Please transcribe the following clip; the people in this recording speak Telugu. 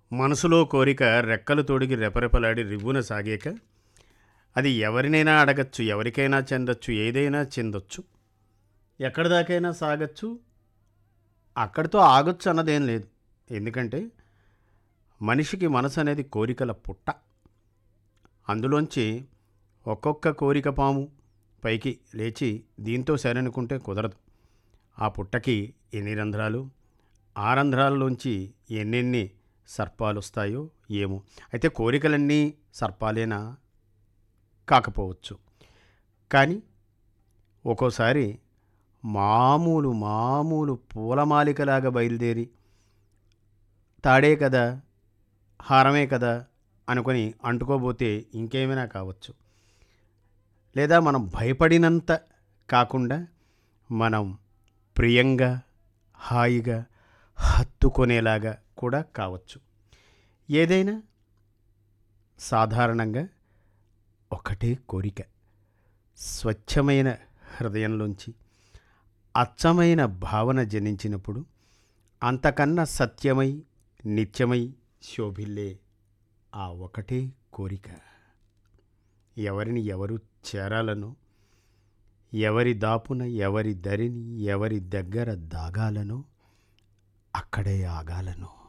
మనసులో కోరిక రెక్కలు తొడిగి రెపరెపలాడి రివ్వున సాగాక అది ఎవరినైనా అడగచ్చు ఎవరికైనా చెందొచ్చు ఏదైనా చెందొచ్చు ఎక్కడి దాకైనా సాగచ్చు అక్కడితో ఆగొచ్చు అన్నదేం లేదు ఎందుకంటే మనిషికి మనసు అనేది కోరికల పుట్ట అందులోంచి ఒక్కొక్క కోరిక పాము పైకి లేచి దీంతో సరనుకుంటే కుదరదు ఆ పుట్టకి ఎన్ని రంధ్రాలు ఆ రంధ్రాలలోంచి ఎన్నెన్ని సర్పాలు వస్తాయో ఏమో అయితే కోరికలన్నీ సర్పాలేనా కాకపోవచ్చు కానీ ఒక్కోసారి మామూలు మామూలు పూలమాలికలాగా బయలుదేరి తాడే కదా హారమే కదా అనుకొని అంటుకోబోతే ఇంకేమైనా కావచ్చు లేదా మనం భయపడినంత కాకుండా మనం ప్రియంగా హాయిగా హత్తుకొనేలాగా కూడా కావచ్చు ఏదైనా సాధారణంగా ఒకటే కోరిక స్వచ్ఛమైన హృదయంలోంచి అచ్చమైన భావన జనించినప్పుడు అంతకన్నా సత్యమై నిత్యమై శోభిల్లే ఆ ఒకటే కోరిక ఎవరిని ఎవరు చేరాలనో ఎవరి దాపున ఎవరి దరిని ఎవరి దగ్గర దాగాలనో అక్కడే ఆగాలనో